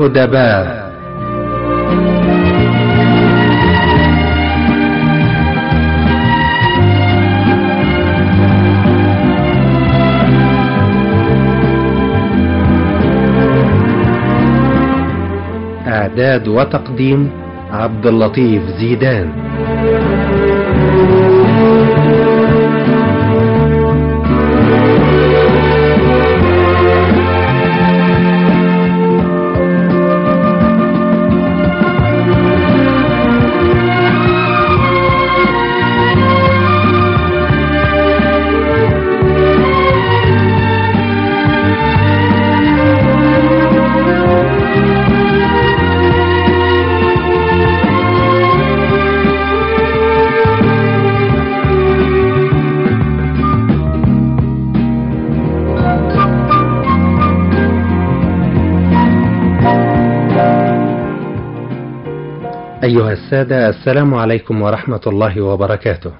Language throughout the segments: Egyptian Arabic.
الأدباء إعداد وتقديم عبد اللطيف زيدان أيها السادة السلام عليكم ورحمة الله وبركاته.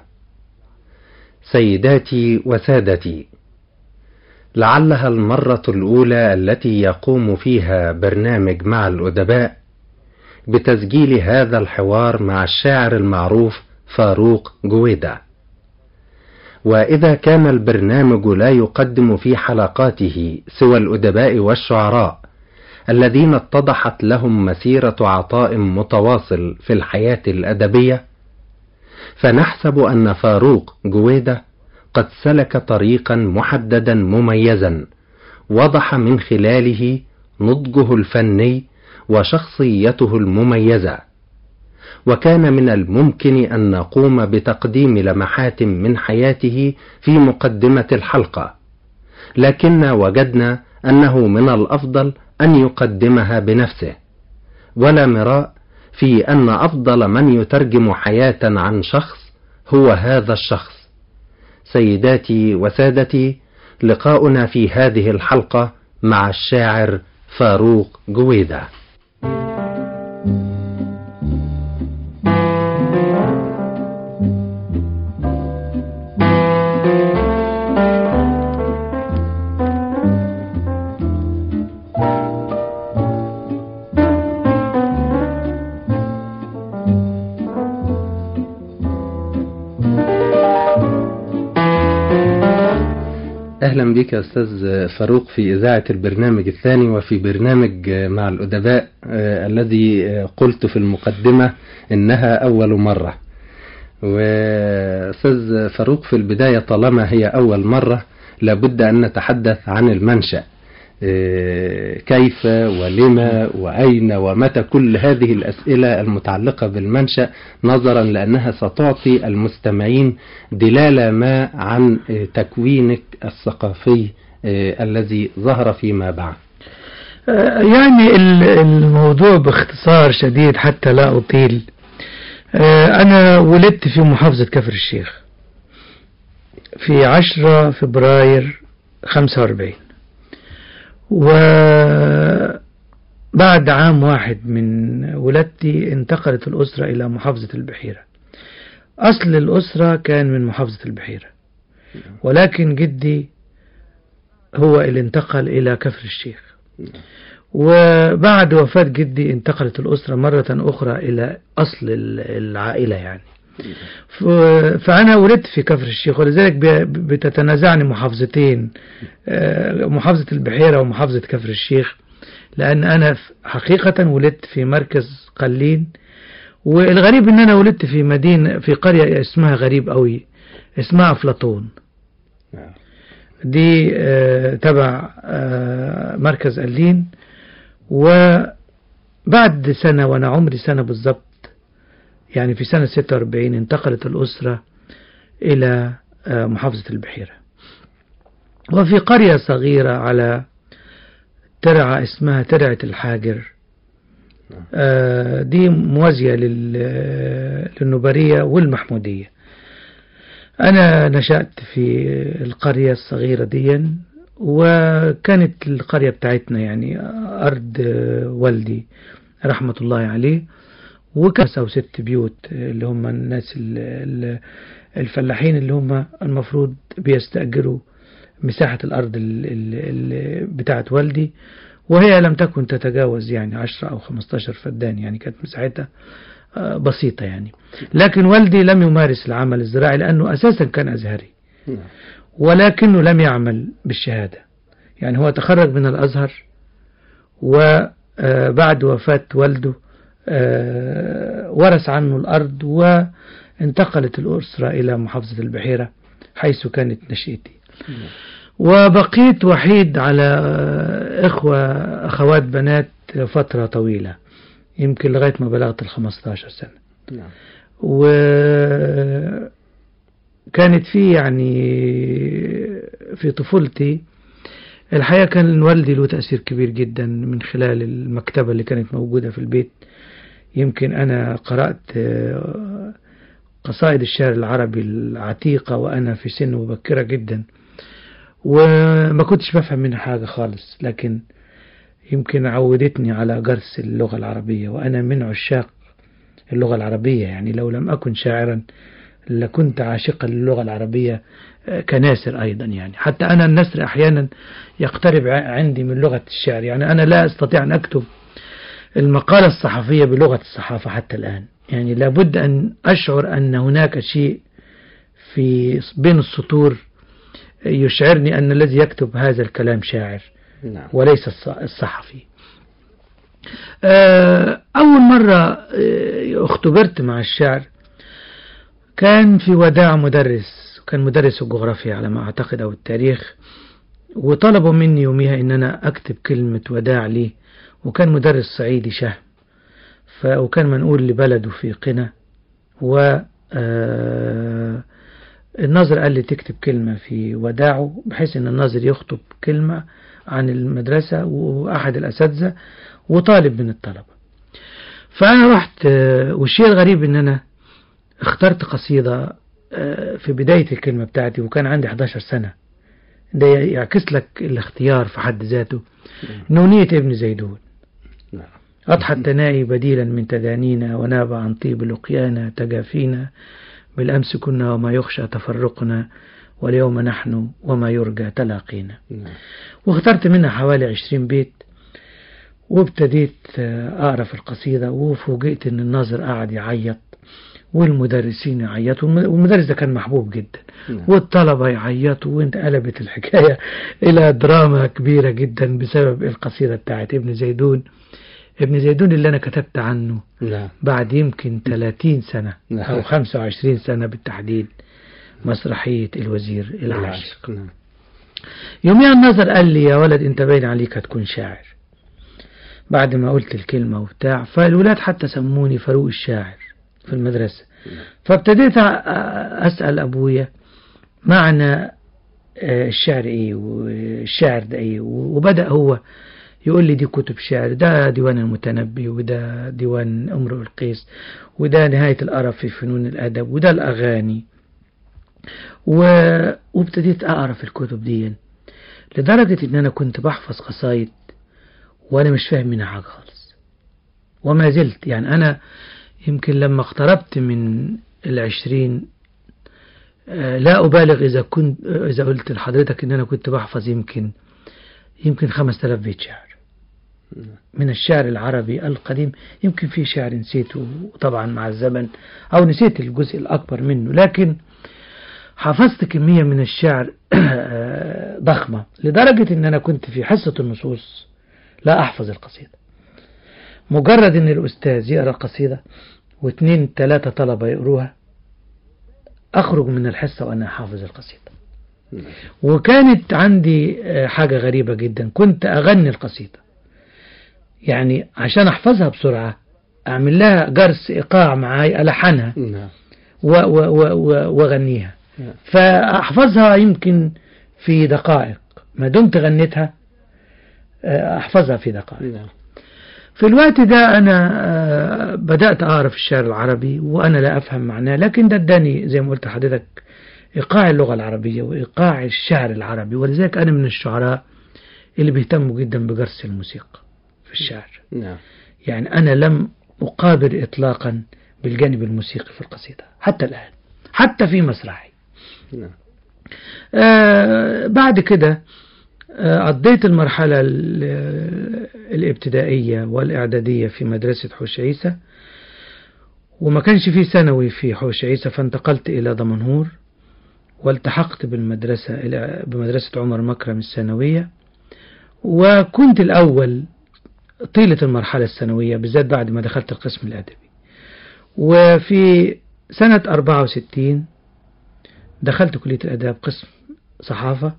سيداتي وسادتي، لعلها المرة الأولى التي يقوم فيها برنامج مع الأدباء بتسجيل هذا الحوار مع الشاعر المعروف فاروق جويدة. وإذا كان البرنامج لا يقدم في حلقاته سوى الأدباء والشعراء الذين اتضحت لهم مسيرة عطاء متواصل في الحياة الأدبية، فنحسب أن فاروق جويدة قد سلك طريقا محددا مميزا، وضح من خلاله نضجه الفني وشخصيته المميزة، وكان من الممكن أن نقوم بتقديم لمحات من حياته في مقدمة الحلقة، لكن وجدنا أنه من الأفضل أن يقدمها بنفسه ولا مراء في أن أفضل من يترجم حياة عن شخص هو هذا الشخص سيداتي وسادتي لقاؤنا في هذه الحلقة مع الشاعر فاروق جويدة أهلا بك يا أستاذ فاروق في إذاعة البرنامج الثاني وفي برنامج مع الأدباء آه، الذي آه، قلت في المقدمة إنها أول مرة وأستاذ فاروق في البداية طالما هي أول مرة لابد أن نتحدث عن المنشأ آه، كيف ولما وأين ومتى كل هذه الأسئلة المتعلقة بالمنشأ نظرا لأنها ستعطي المستمعين دلالة ما عن آه، تكوينك الثقافي آه، الذي ظهر فيما بعد آه، يعني ال- الموضوع باختصار شديد حتى لا أطيل آه، أنا ولدت في محافظة كفر الشيخ في 10 فبراير 45 وبعد عام واحد من ولادتي انتقلت الأسرة إلى محافظة البحيرة أصل الأسرة كان من محافظة البحيرة ولكن جدي هو اللي انتقل إلى كفر الشيخ وبعد وفاة جدي انتقلت الأسرة مرة أخرى إلى أصل ال- العائلة يعني ف- فأنا ولدت في كفر الشيخ ولذلك ب- بتتنازعني محافظتين آه، محافظة البحيرة ومحافظة كفر الشيخ لأن أنا ف- حقيقة ولدت في مركز قلين والغريب إن أنا ولدت في مدينة في قرية اسمها غريب قوي اسمها أفلاطون دي آه، تبع آه، مركز قلين وبعد سنة وأنا عمري سنة بالضبط يعني في سنة 46 انتقلت الأسرة إلى آه، محافظة البحيرة وفي قرية صغيرة على ترعة اسمها ترعة الحاجر آه، دي موازية لل- للنبرية والمحمودية أنا نشأت في القرية الصغيرة دي وكانت القرية بتاعتنا يعني أرض والدي رحمة الله عليه وكان أو ست بيوت اللي هم الناس ال- ال- الفلاحين اللي هم المفروض بيستأجروا مساحة الأرض ال- ال- ال- بتاعت والدي وهي لم تكن تتجاوز يعني 10 أو 15 فدان يعني كانت مساحتها آه، بسيطة يعني لكن والدي لم يمارس العمل الزراعي لأنه أساسا كان أزهري نعم ولكنه لم يعمل بالشهادة يعني هو تخرج من الأزهر وبعد وفاة والده آه، ورث عنه الأرض وانتقلت الأسرة إلى محافظة البحيرة حيث كانت نشأتي وبقيت وحيد على آه، إخوة أخوات بنات فترة طويلة يمكن لغاية ما بلغت ال 15 سنة نعم وكانت في يعني في طفولتي الحقيقة كان والدي له تأثير كبير جدا من خلال المكتبة اللي كانت موجودة في البيت يمكن أنا قرأت آه، قصائد الشعر العربي العتيقة وأنا في سن مبكرة جدا وما كنتش بفهم منها حاجة خالص لكن يمكن عودتني على جرس اللغة العربية وأنا من عشاق اللغة العربية يعني لو لم أكن شاعرا لكنت عاشقا للغة العربية آه، كناسر أيضا يعني حتى أنا النسر أحيانا يقترب ع- عندي من لغة الشعر يعني أنا لا أستطيع أن أكتب المقالة الصحفية بلغة الصحافة حتى الآن يعني لابد أن أشعر أن هناك شيء في بين السطور يشعرني أن الذي يكتب هذا الكلام شاعر نعم وليس الص- الصحفي آه، أول مرة آه، اختبرت مع الشعر كان في وداع مدرس كان مدرس الجغرافيا على ما أعتقد أو التاريخ وطلبوا مني يوميها إن أنا أكتب كلمة وداع ليه وكان مدرس صعيدي شهم ف وكان منقول لبلده في قنا و آه، الناظر قال لي تكتب كلمة في وداعه بحيث ان الناظر يخطب كلمة عن المدرسة وأحد الأساتذة وطالب من الطلبة فأنا رحت آه، والشيء الغريب ان أنا اخترت قصيدة آه، في بداية الكلمة بتاعتي وكان عندي 11 سنة ده يعكس لك الاختيار في حد ذاته نونية ابن زيدون نعم أضحى التنائي بديلا من تدانينا وناب عن طيب لقيانا تجافينا بالأمس كنا وما يخشى تفرقنا واليوم نحن وما يرجى تلاقينا نعم واخترت منها حوالي عشرين بيت وابتديت آه، أقرأ في القصيدة وفوجئت إن الناظر قاعد يعيط والمدرسين يعيطوا والم- والمدرس ده كان محبوب جدا نعم. والطلبة يعيطوا وانت قلبت الحكاية إلى دراما كبيرة جدا بسبب القصيدة بتاعت ابن زيدون ابن زيدون اللي أنا كتبت عنه نعم بعد يمكن 30 سنة نعم. أو 25 سنة بالتحديد مسرحية الوزير العاشق العاشق نعم يوميها النظر قال لي يا ولد انت باين عليك هتكون شاعر بعد ما قلت الكلمة وبتاع فالولاد حتى سموني فاروق الشاعر في المدرسة فابتديت أ- أسأل أبويا معنى آه، الشعر إيه والشعر ده إيه وبدأ هو يقول لي دي كتب شعر ده ديوان المتنبي وده ديوان امرؤ القيس وده نهاية الأرب في فنون الأدب وده الأغاني و... وابتديت أقرأ في الكتب دي لدرجة إن أنا كنت بحفظ قصايد وأنا مش فاهم منها حاجة خالص وما زلت يعني أنا يمكن لما اقتربت من العشرين آه، لا أبالغ إذا كنت آه، إذا قلت لحضرتك إن أنا كنت بحفظ يمكن يمكن خمس آلاف بيت شعر من الشعر العربي القديم يمكن في شعر نسيته طبعا مع الزمن أو نسيت الجزء الأكبر منه لكن حفظت كمية من الشعر ضخمة لدرجة ان انا كنت في حصة النصوص لا احفظ القصيدة مجرد ان الاستاذ يقرأ القصيدة واثنين ثلاثة طلبة يقروها اخرج من الحصة وانا حافظ القصيدة وكانت عندي آه، حاجة غريبة جدا كنت اغني القصيدة يعني عشان احفظها بسرعة اعمل لها جرس ايقاع معاي الحنها نعم و- و- و- و- واغنيها نعم. فاحفظها يمكن في دقائق ما دمت غنيتها آه، احفظها في دقائق نعم في الوقت ده انا آه، بدات اعرف الشعر العربي وانا لا افهم معناه لكن ده اداني زي ما قلت لحضرتك ايقاع اللغه العربيه وايقاع الشعر العربي ولذلك انا من الشعراء اللي بيهتموا جدا بجرس الموسيقى في الشعر نعم يعني أنا لم أقابل إطلاقا بالجانب الموسيقي في القصيدة حتى الآن حتى في مسرحي نعم آه بعد كده آه، قضيت المرحلة ال- الابتدائية والإعدادية في مدرسة حوش عيسى وما كانش في ثانوي في حوش عيسى فانتقلت إلى دمنهور والتحقت بالمدرسة إلى- بمدرسة عمر مكرم الثانوية وكنت الأول طيلة المرحلة الثانوية بالذات بعد ما دخلت القسم الأدبي وفي سنة 64 دخلت كلية الآداب قسم صحافة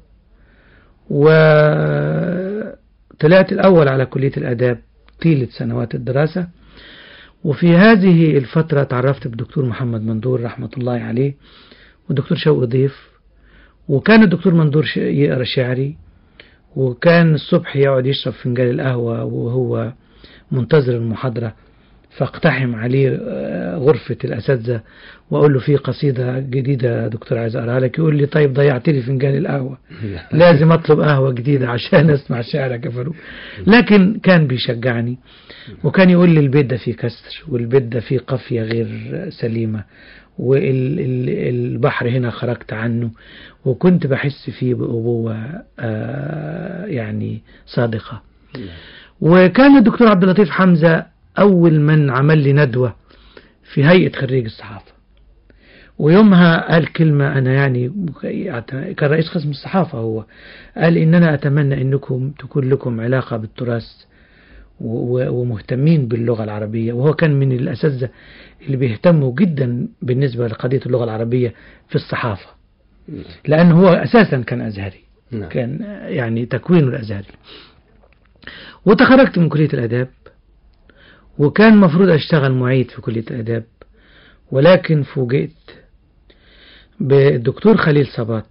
وطلعت الأول على كلية الآداب طيلة سنوات الدراسة وفي هذه الفترة تعرفت بالدكتور محمد مندور رحمة الله عليه والدكتور شوقي ضيف وكان الدكتور مندور ش- يقرأ شعري وكان الصبح يقعد يشرب فنجان القهوة وهو منتظر المحاضرة فاقتحم عليه آه، غرفة الأساتذة وأقول له في قصيدة جديدة يا دكتور عايز أقراها لك يقول لي طيب ضيعت لي فنجان القهوة لازم أطلب قهوة جديدة عشان أسمع شعرك يا فاروق لكن كان بيشجعني وكان يقول لي البيت ده فيه كسر والبيت ده فيه قافية غير سليمة والبحر هنا خرجت عنه وكنت بحس فيه بأبوة آه، يعني صادقة وكان الدكتور عبد اللطيف حمزة أول من عمل لي ندوة في هيئة خريج الصحافة ويومها قال كلمة أنا يعني كان رئيس قسم الصحافة هو قال إن أنا أتمنى أنكم تكون لكم علاقة بالتراث و- و- ومهتمين باللغة العربية وهو كان من الأساتذة اللي بيهتموا جدا بالنسبة لقضية اللغة العربية في الصحافة لأنه هو أساسا كان أزهري نعم. كان يعني تكوينه الأزهري وتخرجت من كلية الآداب وكان مفروض أشتغل معيد في كلية الآداب ولكن فوجئت بالدكتور خليل صبات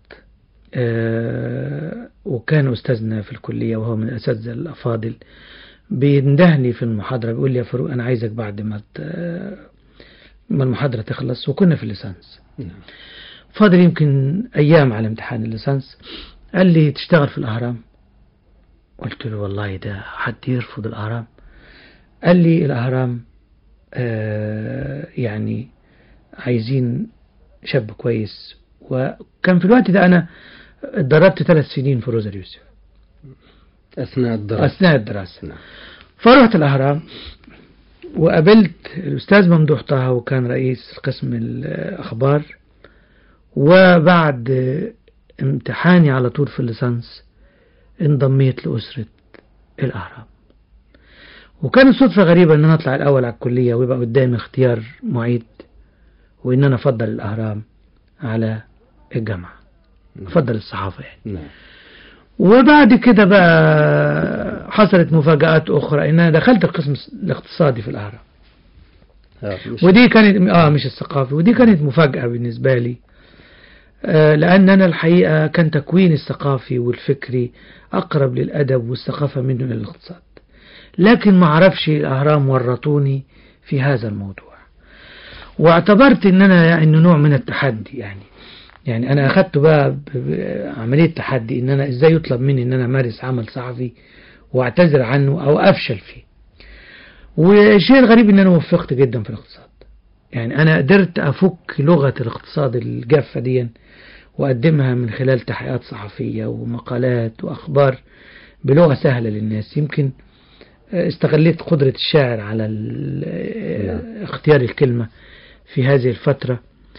آه، وكان أستاذنا في الكلية وهو من الأساتذة الأفاضل بيندهني في المحاضرة بيقول لي يا فاروق أنا عايزك بعد ما ت- ما المحاضرة تخلص وكنا في الليسانس نعم. فاضل يمكن أيام على امتحان الليسانس قال لي تشتغل في الأهرام قلت له والله ده حد يرفض الأهرام قال لي الأهرام آه يعني عايزين شاب كويس وكان في الوقت ده أنا اتدربت ثلاث سنين في روزر يوسف أثناء الدراسة أثناء الدراسة نعم. فرحت الأهرام وقابلت الأستاذ ممدوح طه وكان رئيس قسم الأخبار وبعد امتحاني على طول في الليسانس انضميت لأسرة الأهرام وكانت صدفة غريبة إن أنا أطلع الأول على الكلية ويبقى قدامي اختيار معيد وإن أنا أفضل الأهرام على الجامعة أفضل الصحافة يعني نعم وبعد كده بقى حصلت مفاجآت أخرى إن أنا دخلت القسم الاقتصادي في الأهرام آه، مش- ودي كانت آه مش الثقافي ودي كانت مفاجأة بالنسبة لي آه لأن أنا الحقيقة كان تكويني الثقافي والفكري أقرب للأدب والثقافة منه إلى الاقتصاد لكن ما عرفش الأهرام ورطوني في هذا الموضوع واعتبرت ان انا انه نوع من التحدي يعني يعني انا اخدته بقى ب- ب- عمليه تحدي ان انا ازاي يطلب مني ان انا امارس عمل صحفي واعتذر عنه او افشل فيه والشيء الغريب ان انا وفقت جدا في الاقتصاد يعني انا قدرت افك لغه الاقتصاد الجافه دي واقدمها من خلال تحقيقات صحفيه ومقالات واخبار بلغه سهله للناس يمكن استغليت قدرة الشاعر على ال- نعم. اختيار الكلمة في هذه الفترة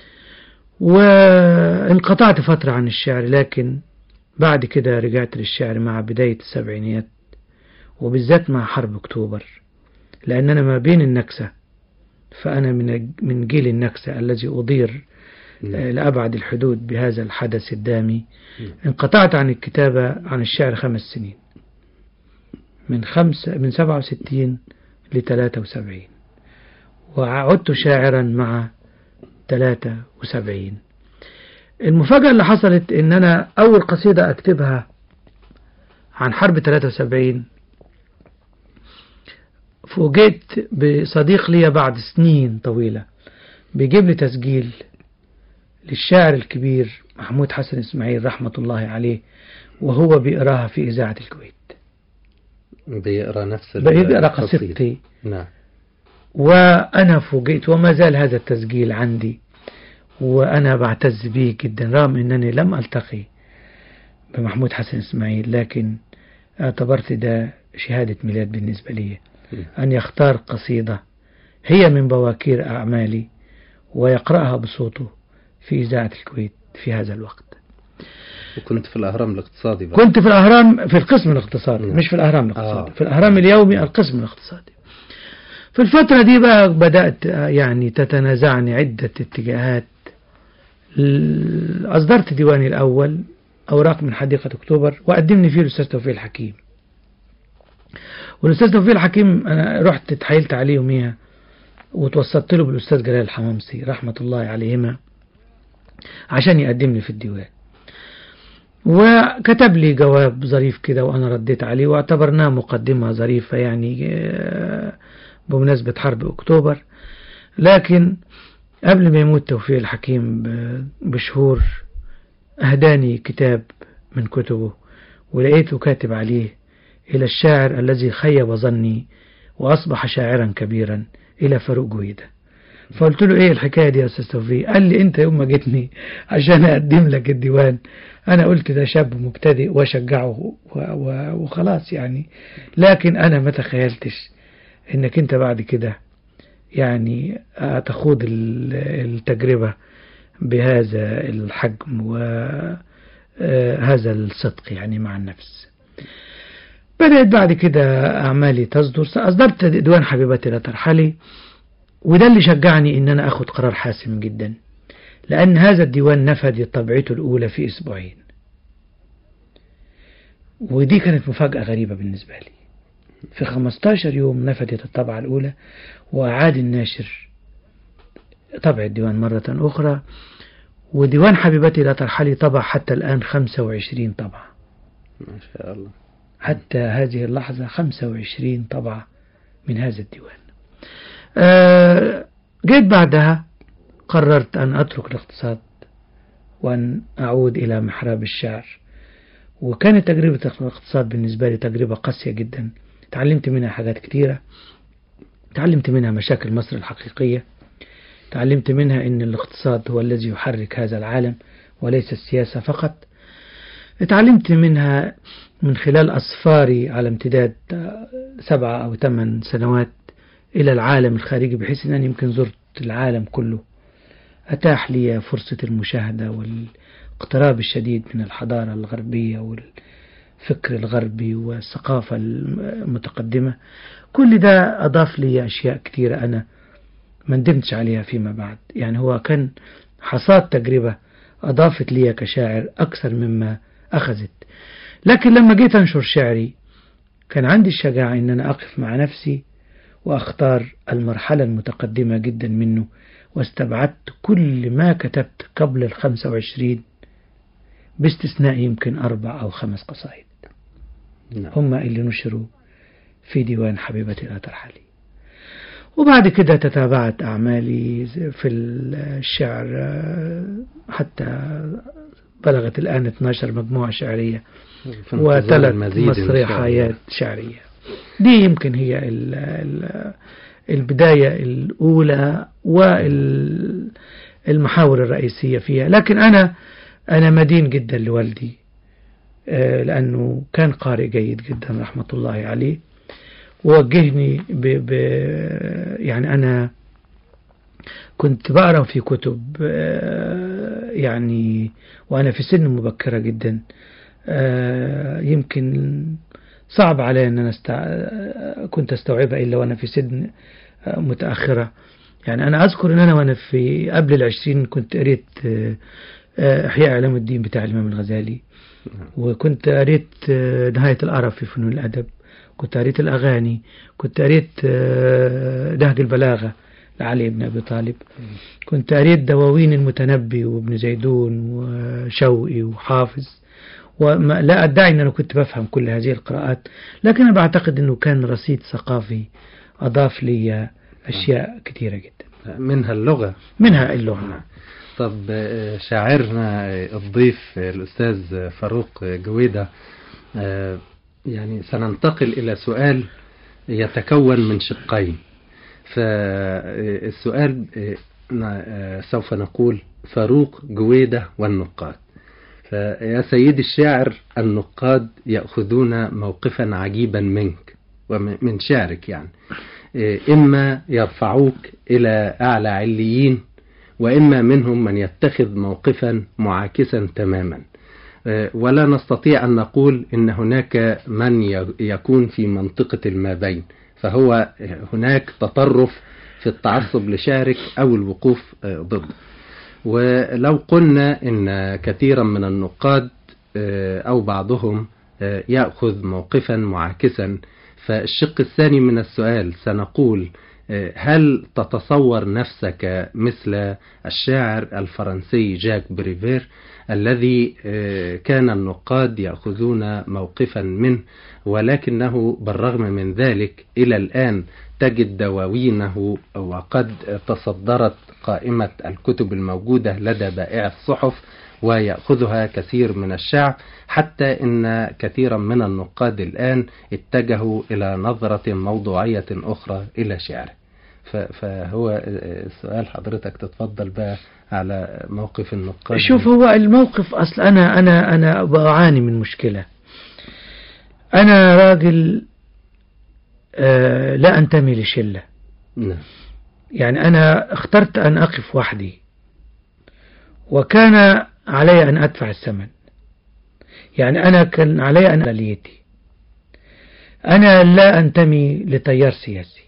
وانقطعت فترة عن الشعر لكن بعد كده رجعت للشعر مع بداية السبعينيات وبالذات مع حرب أكتوبر لأن أنا ما بين النكسة فأنا من من جيل النكسة الذي أضير نعم. آه، لأبعد الحدود بهذا الحدث الدامي نعم. انقطعت عن الكتابة عن الشعر خمس سنين من خمسة من سبعة وستين لثلاثة وسبعين وعدت شاعرا مع ثلاثة وسبعين المفاجأة اللي حصلت ان انا اول قصيدة اكتبها عن حرب 73 فوجئت بصديق لي بعد سنين طويلة بيجيب لي تسجيل للشاعر الكبير محمود حسن اسماعيل رحمة الله عليه وهو بيقراها في إذاعة الكويت بيقرا نفس بيقرأ القصيدة. قصيدتي نعم وأنا فوجئت وما زال هذا التسجيل عندي وأنا بعتز به جدا رغم أنني لم ألتقي بمحمود حسن إسماعيل لكن اعتبرت ده شهادة ميلاد بالنسبة لي أن يختار قصيدة هي من بواكير أعمالي ويقرأها بصوته في إذاعة الكويت في هذا الوقت وكنت في الأهرام الاقتصادي بقى. كنت في الأهرام في القسم الاقتصادي نعم. مش في الأهرام الاقتصادي آه. في الأهرام اليومي القسم الاقتصادي في الفترة دي بقى بدأت آه، يعني تتنازعني عدة اتجاهات ل- أصدرت ديواني الأول أوراق من حديقة أكتوبر وقدمني فيه الأستاذ توفيق الحكيم والأستاذ توفيق الحكيم أنا رحت اتحايلت عليه يوميها وتوسطت له بالأستاذ جلال الحمامسي رحمة الله عليهما عشان يقدم لي في الديوان وكتب لي جواب ظريف كده وأنا رديت عليه واعتبرناه مقدمة ظريفة يعني آه، بمناسبة حرب أكتوبر لكن قبل ما يموت توفيق الحكيم ب- بشهور أهداني كتاب من كتبه ولقيته كاتب عليه إلى الشاعر الذي خيب ظني وأصبح شاعرا كبيرا إلى فاروق جويدة فقلت له ايه الحكايه دي يا استاذ توفيق قال لي انت يوم ما جيتني عشان اقدم لك الديوان انا قلت ده شاب مبتدئ واشجعه و- و- وخلاص يعني لكن انا ما تخيلتش انك انت بعد كده يعني تخوض ال- التجربه بهذا الحجم وهذا الصدق يعني مع النفس بدأت بعد كده أعمالي تصدر أصدرت ديوان حبيبتي لا ترحلي وده اللي شجعني ان انا اخد قرار حاسم جدا لان هذا الديوان نفذ طبعته الاولى في اسبوعين ودي كانت مفاجأة غريبة بالنسبة لي في 15 يوم نفذت الطبعة الأولى وأعاد الناشر طبع الديوان مرة أخرى وديوان حبيبتي لا ترحلي طبع حتى الآن 25 طبعة ما شاء الله حتى هذه اللحظة 25 طبعة من هذا الديوان آه، جيت بعدها قررت أن أترك الاقتصاد وأن أعود إلى محراب الشعر وكانت تجربة الاقتصاد بالنسبة لي تجربة قاسية جدا تعلمت منها حاجات كتيرة تعلمت منها مشاكل مصر الحقيقية تعلمت منها أن الاقتصاد هو الذي يحرك هذا العالم وليس السياسة فقط تعلمت منها من خلال أسفاري على امتداد آه، سبعة أو ثمان سنوات إلى العالم الخارجي بحيث أن أنا يمكن زرت العالم كله أتاح لي فرصة المشاهدة والاقتراب الشديد من الحضارة الغربية والفكر الغربي والثقافة المتقدمة كل ده أضاف لي أشياء كثيرة أنا ما ندمتش عليها فيما بعد يعني هو كان حصاد تجربة أضافت لي كشاعر أكثر مما أخذت لكن لما جيت أنشر شعري كان عندي الشجاعة أن أنا أقف مع نفسي وأختار المرحلة المتقدمة جدا منه واستبعدت كل ما كتبت قبل الخمسة وعشرين باستثناء يمكن أربع أو خمس قصائد نعم. هم اللي نشروا في ديوان حبيبتي لا ترحلي وبعد كده تتابعت أعمالي في الشعر آه، حتى بلغت الآن 12 مجموعة شعرية في انتظار وثلاث المزيد إن شاء الله. مسرحيات شعرية دي يمكن هي ال ال البداية الأولى والمحاور الرئيسية فيها لكن أنا أنا مدين جدا لوالدي آه، لأنه كان قارئ جيد جدا رحمة الله عليه ووجهني ب ب يعني أنا كنت بقرأ في كتب آه، يعني وأنا في سن مبكرة جدا آه، يمكن صعب علي أن أنا استع... كنت أستوعبها إلا وأنا في سن آه، متأخرة يعني أنا أذكر أن أنا وأنا في قبل العشرين كنت قريت آه، آه، إحياء إعلام الدين بتاع الإمام الغزالي وكنت قريت آه، نهاية الأرب في فنون الأدب كنت قريت الأغاني كنت قريت آه، نهج البلاغة لعلي بن أبي طالب كنت قريت دواوين المتنبي وابن زيدون وشوقي وحافظ وما لا أدعي أن أنا كنت بفهم كل هذه القراءات لكن أنا بعتقد أنه كان رصيد ثقافي أضاف لي أشياء كثيرة جدا منها اللغة منها اللغة طب آه، شاعرنا آه، الضيف آه، الأستاذ فاروق جويدة آه، يعني سننتقل إلى سؤال يتكون من شقين فالسؤال آه، ن- آه، سوف نقول فاروق جويدة والنقاد فيا سيدي الشاعر النقاد يأخذون موقفا عجيبا منك ومن شعرك يعني إيه، إما يرفعوك إلى أعلى عليين وإما منهم من يتخذ موقفا معاكسا تماما إيه، ولا نستطيع أن نقول إن هناك من ي- يكون في منطقة ما بين فهو هناك تطرف في التعصب لشعرك أو الوقوف آه، ضده ولو قلنا ان كثيرا من النقاد آه، او بعضهم آه، ياخذ موقفا معاكسا فالشق الثاني من السؤال سنقول آه، هل تتصور نفسك مثل الشاعر الفرنسي جاك بريفير الذي آه، كان النقاد ياخذون موقفا منه ولكنه بالرغم من ذلك الى الان تجد دواوينه وقد تصدرت قائمة الكتب الموجودة لدى بائع الصحف ويأخذها كثير من الشعب حتى إن كثيرا من النقاد الآن اتجهوا إلى نظرة موضوعية أخرى إلى شعره ف- فهو سؤال حضرتك تتفضل بقى على موقف النقاد شوف هو الموقف أصل أنا أنا أنا بعاني من مشكلة أنا راجل آه لا أنتمي لشلة نعم يعني أنا اخترت أن أقف وحدي وكان علي أن أدفع الثمن يعني أنا كان علي أن آليتي أنا لا أنتمي لتيار سياسي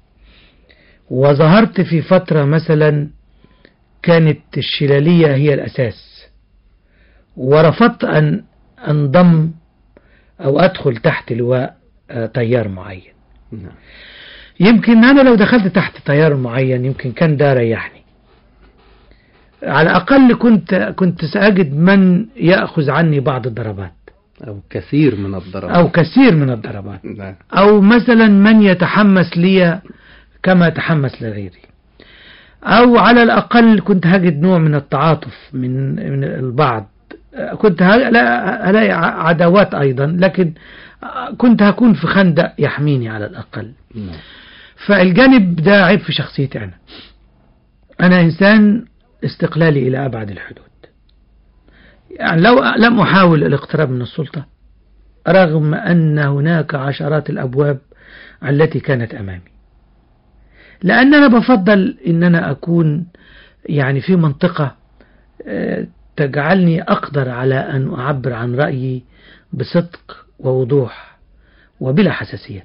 وظهرت في فترة مثلا كانت الشلالية هي الأساس ورفضت أن أنضم أو أدخل تحت لواء آه، تيار معين نعم يمكن أنا لو دخلت تحت تيار معين يمكن كان ده ريحني على الأقل كنت كنت سأجد من يأخذ عني بعض الضربات أو كثير من الضربات أو كثير من الضربات نعم أو مثلا من يتحمس لي كما تحمس لغيري أو على الأقل كنت هجد نوع من التعاطف من من البعض كنت ه- لا ألاقي ع- عداوات أيضا لكن كنت هكون في خندق يحميني على الأقل نعم فالجانب ده عيب في شخصيتي أنا أنا إنسان استقلالي إلى أبعد الحدود يعني لو لم أحاول الاقتراب من السلطة رغم أن هناك عشرات الأبواب التي كانت أمامي لأن أنا بفضل أن أنا أكون يعني في منطقة آه، تجعلني أقدر على أن أعبر عن رأيي بصدق ووضوح وبلا حساسيات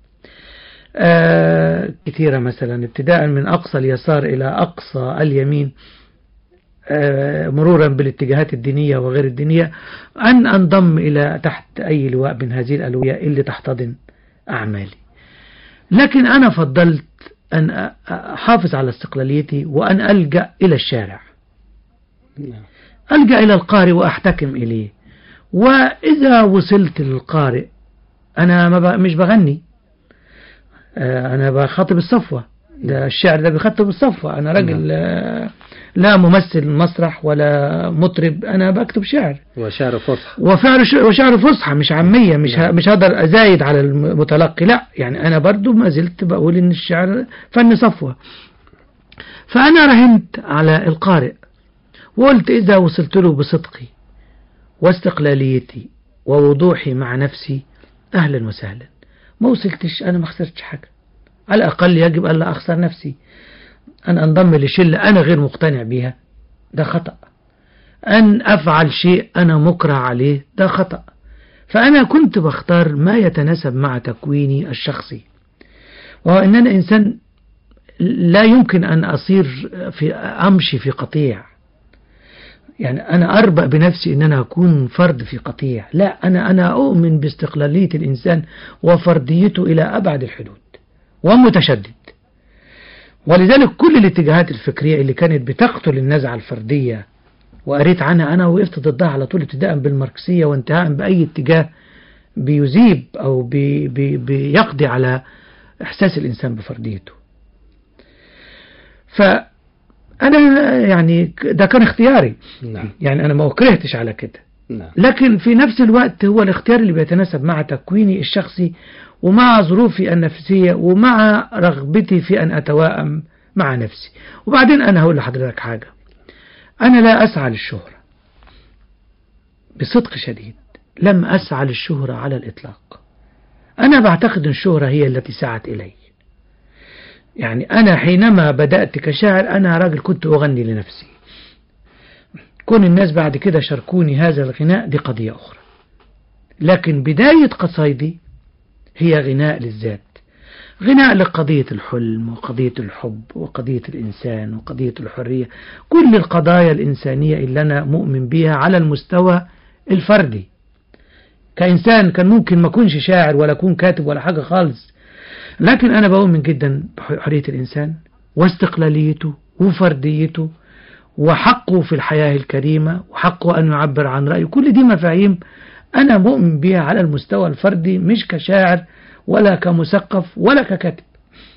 آه، كثيرة مثلا ابتداء من أقصى اليسار إلى أقصى اليمين آه، مرورا بالاتجاهات الدينية وغير الدينية أن أنضم إلى تحت أي لواء من هذه الألوية اللي تحتضن أعمالي لكن أنا فضلت أن أ- أحافظ على استقلاليتي وأن ألجأ إلى الشارع نعم ألجأ إلى القارئ وأحتكم إليه وإذا وصلت للقارئ أنا ما ب- مش بغني آه، أنا بخاطب الصفوة ده الشعر ده بيخاطب الصفوة أنا راجل آه، لا ممثل مسرح ولا مطرب أنا بكتب شعر وشعر فصحى وفعل ش- وشعر فصحى مش عامية مش ه- نعم. مش هقدر أزايد على المتلقي لا يعني أنا برضو ما زلت بقول إن الشعر فن صفوة فأنا رهنت على القارئ وقلت إذا وصلت له بصدقي واستقلاليتي ووضوحي مع نفسي أهلا وسهلا ما وصلتش أنا ما خسرتش حاجة على الأقل يجب ألا أخسر نفسي أن أنضم لشلة أنا غير مقتنع بها ده خطأ أن أفعل شيء أنا مكره عليه ده خطأ فأنا كنت بختار ما يتناسب مع تكويني الشخصي وهو أن أنا إنسان لا يمكن أن أصير في أمشي في قطيع يعني أنا أربأ بنفسي أن أنا أكون فرد في قطيع لا أنا أنا أؤمن باستقلالية الإنسان وفرديته إلى أبعد الحدود ومتشدد ولذلك كل الاتجاهات الفكرية اللي كانت بتقتل النزعة الفردية وقريت عنها أنا وقفت ضدها على طول ابتداء بالماركسية وانتهاء بأي اتجاه بيذيب أو بي بي بيقضي على إحساس الإنسان بفرديته فأنا يعني ده كان اختياري نعم يعني أنا ما أكرهتش على كده نعم لكن في نفس الوقت هو الاختيار اللي بيتناسب مع تكويني الشخصي ومع ظروفي النفسية ومع رغبتي في أن أتوائم مع نفسي وبعدين أنا هقول لحضرتك حاجة أنا لا أسعى للشهرة بصدق شديد لم أسعى للشهرة على الإطلاق أنا بعتقد أن الشهرة هي التي سعت إلي يعني أنا حينما بدأت كشاعر أنا راجل كنت أغني لنفسي كون الناس بعد كده شاركوني هذا الغناء دي قضية أخرى لكن بداية قصايدي هي غناء للذات غناء لقضية الحلم وقضية الحب وقضية الإنسان وقضية الحرية كل القضايا الإنسانية اللي أنا مؤمن بها على المستوى الفردي كإنسان كان ممكن ما أكونش شاعر ولا أكون كاتب ولا حاجة خالص لكن أنا بؤمن جدا بحرية الإنسان واستقلاليته وفرديته وحقه في الحياة الكريمة وحقه أن يعبر عن رأيه كل دي مفاهيم أنا مؤمن بها على المستوى الفردي مش كشاعر ولا كمثقف ولا ككاتب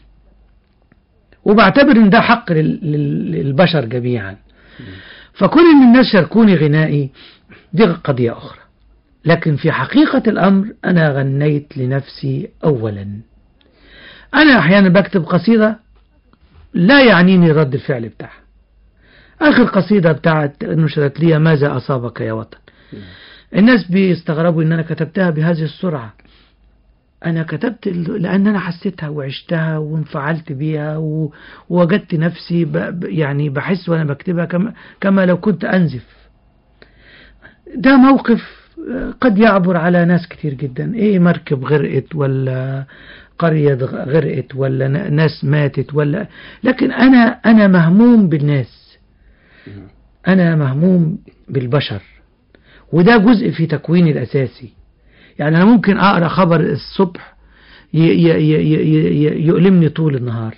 وبعتبر ان ده حق للبشر جميعا فكون ان الناس شاركوني غنائي دي قضية أخرى لكن في حقيقة الأمر أنا غنيت لنفسي أولا أنا أحيانا بكتب قصيدة لا يعنيني رد الفعل بتاعها آخر قصيدة بتاعت نشرت لي ماذا أصابك يا وطن الناس بيستغربوا ان انا كتبتها بهذه السرعة انا كتبت لان انا حسيتها وعشتها وانفعلت بيها ووجدت نفسي ب يعني بحس وانا بكتبها كما, كما لو كنت انزف ده موقف قد يعبر على ناس كتير جدا ايه مركب غرقت ولا قرية غرقت ولا ناس ماتت ولا لكن انا انا مهموم بالناس انا مهموم بالبشر وده جزء في تكويني الأساسي يعني أنا ممكن أقرأ خبر الصبح يؤلمني طول النهار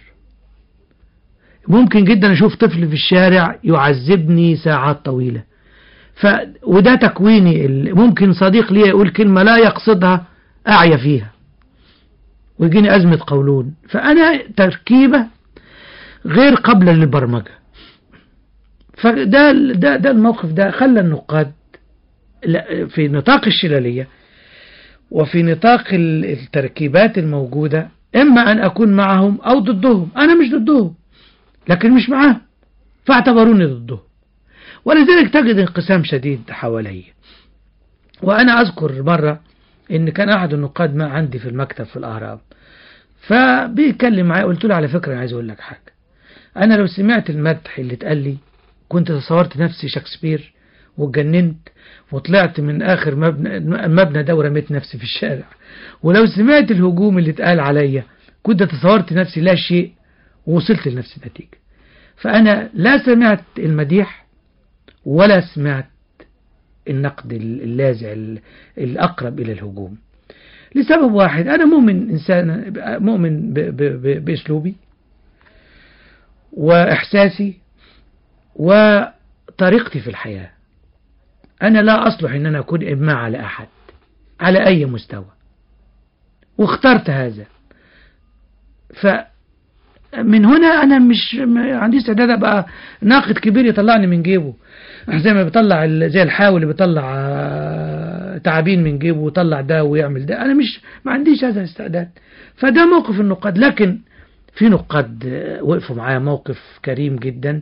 ممكن جدا أشوف طفل في الشارع يعذبني ساعات طويلة ف وده تكويني ممكن صديق لي يقول كلمة لا يقصدها أعيا فيها ويجيني أزمة قولون فأنا تركيبة غير قبل للبرمجة فده ده ده الموقف ده خلى النقاد في نطاق الشلالية وفي نطاق التركيبات الموجودة إما أن أكون معهم أو ضدهم أنا مش ضدهم لكن مش معاهم فاعتبروني ضدهم ولذلك تجد انقسام شديد حوالي وأنا أذكر مرة إن كان أحد النقاد ما عندي في المكتب في الأهرام فبيتكلم معايا قلت له على فكرة أنا عايز أقول لك حاجة أنا لو سمعت المدح اللي اتقال لي كنت تصورت نفسي شكسبير واتجننت وطلعت من آخر مبنى, المبنى ده ورميت نفسي في الشارع ولو سمعت الهجوم اللي اتقال عليا كنت تصورت نفسي لا شيء ووصلت لنفس النتيجة فأنا لا سمعت المديح ولا سمعت النقد اللاذع الأقرب إلى الهجوم لسبب واحد أنا مؤمن إنسان مؤمن بأسلوبي وإحساسي وطريقتي في الحياة أنا لا أصلح أن أنا أكون إماع على أحد على أي مستوى واخترت هذا فمن هنا أنا مش ما عنديش استعداد أبقى ناقد كبير يطلعني من جيبه زي ما بيطلع زي الحاوي اللي بيطلع تعابين من جيبه ويطلع ده ويعمل ده أنا مش ما عنديش هذا الاستعداد فده موقف النقاد لكن في نقاد وقفوا معايا موقف كريم جدا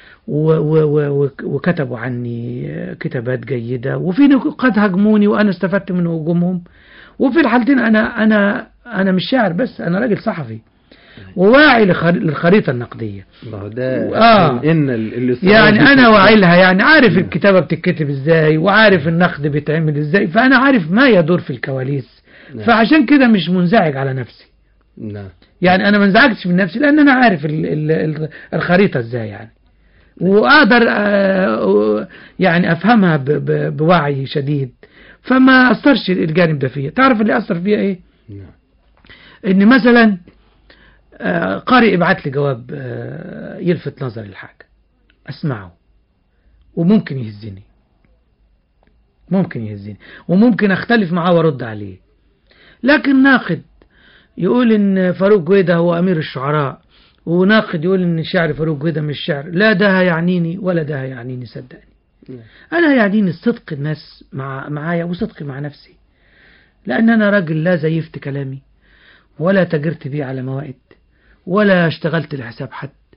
وكتبوا عني كتابات جيدة وفي نقاد هاجموني وأنا استفدت من هجومهم وفي الحالتين أنا أنا أنا مش شاعر بس أنا راجل صحفي وواعي للخريطة النقدية ما هو ده آه إن اللي يعني أنا واعي لها يعني عارف الكتابة بتتكتب إزاي وعارف النقد بيتعمل إزاي فأنا عارف ما يدور في الكواليس نعم. فعشان كده مش منزعج على نفسي نعم يعني أنا ما انزعجتش من نفسي لأن أنا عارف ال ال الخريطة إزاي يعني وأقدر يعني أفهمها بوعي شديد فما أثرش الجانب ده فيا تعرف اللي أثر فيها إيه نعم إن مثلا قارئ يبعت لي جواب يلفت نظري الحاجة أسمعه وممكن يهزني ممكن يهزني وممكن أختلف معاه وأرد عليه لكن ناقد يقول إن فاروق جويدة هو أمير الشعراء وناقد يقول ان شعر فاروق جويدة مش شعر لا ده هيعنيني ولا ده هيعنيني صدقني انا يعنيني صدق الناس مع معايا وصدقي مع نفسي لان انا راجل لا زيفت كلامي ولا تجرت بيه على موائد ولا اشتغلت لحساب حد